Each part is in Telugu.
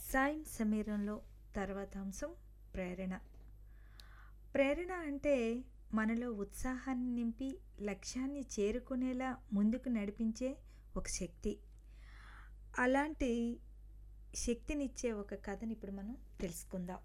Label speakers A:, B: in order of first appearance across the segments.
A: సాయం సమీరంలో తర్వాత అంశం ప్రేరణ ప్రేరణ అంటే మనలో ఉత్సాహాన్ని నింపి లక్ష్యాన్ని చేరుకునేలా ముందుకు నడిపించే ఒక శక్తి అలాంటి శక్తినిచ్చే ఒక కథని ఇప్పుడు మనం తెలుసుకుందాం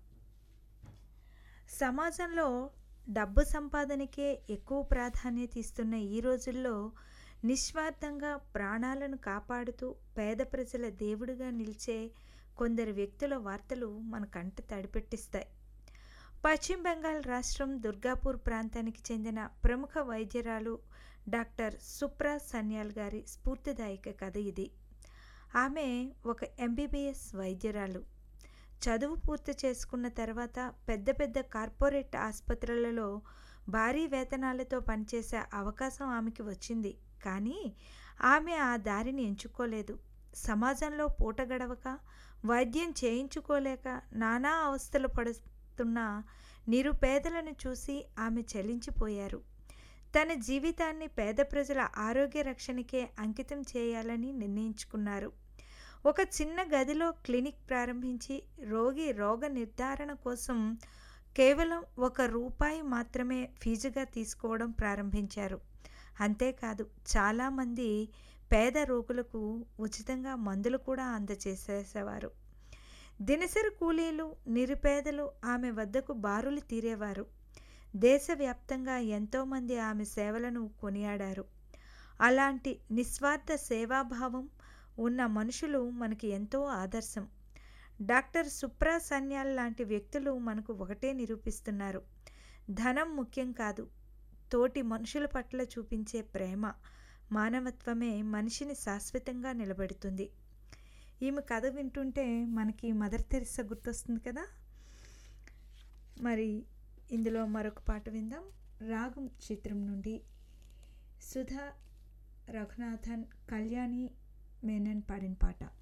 A: సమాజంలో డబ్బు సంపాదనకే ఎక్కువ ప్రాధాన్యత ఇస్తున్న ఈ రోజుల్లో నిస్వార్థంగా ప్రాణాలను కాపాడుతూ పేద ప్రజల దేవుడిగా నిలిచే కొందరు వ్యక్తుల వార్తలు మన కంట తడిపెట్టిస్తాయి పశ్చిమ బెంగాల్ రాష్ట్రం దుర్గాపూర్ ప్రాంతానికి చెందిన ప్రముఖ వైద్యురాలు డాక్టర్ సుప్రా సన్యాల్ గారి స్ఫూర్తిదాయక కథ ఇది ఆమె ఒక ఎంబీబీఎస్ వైద్యురాలు చదువు పూర్తి చేసుకున్న తర్వాత పెద్ద పెద్ద కార్పొరేట్ ఆసుపత్రులలో భారీ వేతనాలతో పనిచేసే అవకాశం ఆమెకి వచ్చింది కానీ ఆమె ఆ దారిని ఎంచుకోలేదు సమాజంలో పూట గడవక వైద్యం చేయించుకోలేక నానా అవస్థలు పడుతున్న నిరుపేదలను చూసి ఆమె చలించిపోయారు తన జీవితాన్ని పేద ప్రజల ఆరోగ్య రక్షణకే అంకితం చేయాలని నిర్ణయించుకున్నారు ఒక చిన్న గదిలో క్లినిక్ ప్రారంభించి రోగి రోగ నిర్ధారణ కోసం కేవలం ఒక రూపాయి మాత్రమే ఫీజుగా తీసుకోవడం ప్రారంభించారు అంతేకాదు చాలామంది పేద రోగులకు ఉచితంగా మందులు కూడా అందజేసేసేవారు దినసరి కూలీలు నిరుపేదలు ఆమె వద్దకు బారులు తీరేవారు దేశవ్యాప్తంగా ఎంతోమంది ఆమె సేవలను కొనియాడారు అలాంటి నిస్వార్థ సేవాభావం ఉన్న మనుషులు మనకి ఎంతో ఆదర్శం డాక్టర్ సుప్రా సన్యాల్ లాంటి వ్యక్తులు మనకు ఒకటే నిరూపిస్తున్నారు ధనం ముఖ్యం కాదు తోటి మనుషుల పట్ల చూపించే ప్రేమ మానవత్వమే మనిషిని శాశ్వతంగా నిలబెడుతుంది ఈమె కథ వింటుంటే మనకి మదర్ తెరిసా గుర్తొస్తుంది కదా మరి ఇందులో మరొక పాట విందాం రాగం చిత్రం నుండి సుధా రఘునాథన్ కళ్యాణి మేనన్ పాడిన పాట